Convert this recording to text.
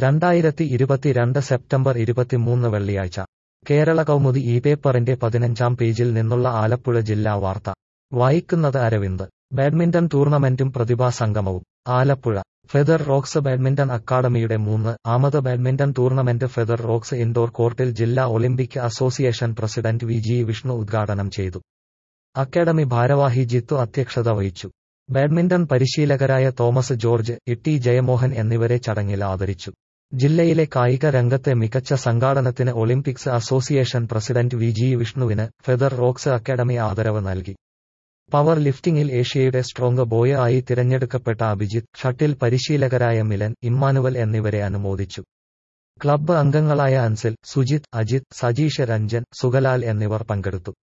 രണ്ടായിരത്തി ഇരുപത്തിരണ്ട് സെപ്റ്റംബർ ഇരുപത്തിമൂന്ന് വെള്ളിയാഴ്ച കേരള കൗമുദി ഈ പേപ്പറിന്റെ പതിനഞ്ചാം പേജിൽ നിന്നുള്ള ആലപ്പുഴ ജില്ലാ വാർത്ത വായിക്കുന്നത് അരവിന്ദ് ബാഡ്മിന്റൺ ടൂർണമെന്റും പ്രതിഭാസംഗമവും ആലപ്പുഴ ഫെദർ റോക്സ് ബാഡ്മിന്റൺ അക്കാദമിയുടെ മൂന്ന് ആമത് badminton tournament Feather Rocks indoor കോർട്ടിൽ ജില്ലാ Olympic association president V G Vishnu ഉദ്ഘാടനം ചെയ്തു അക്കാദമി ഭാരവാഹി ജിത്തു അധ്യക്ഷത വഹിച്ചു ബാഡ്മിന്റൺ പരിശീലകരായ തോമസ് ജോർജ് ഇട്ടി ജയമോഹൻ എന്നിവരെ ചടങ്ങിൽ ആദരിച്ചു ജില്ലയിലെ കായിക രംഗത്തെ മികച്ച സംഘാടനത്തിന് Olympics association president V G വിഷ്ണുവിന് ഫെദർ റോക്സ് അക്കാദമി ആദരവ് നൽകി പവർ ലിഫ്റ്റിംഗിൽ ഏഷ്യയുടെ സ്ട്രോങ് ബോയ് ആയി തിരഞ്ഞെടുക്കപ്പെട്ട അഭിജിത്ത് ഷട്ടിൽ പരിശീലകരായ മിലൻ ഇമ്മാനുവൽ എന്നിവരെ അനുമോദിച്ചു ക്ലബ്ബ് അംഗങ്ങളായ അൻസിൽ സുജിത് അജിത് സജീഷ് രഞ്ജൻ സുഗലാൽ എന്നിവർ പങ്കെടുത്തു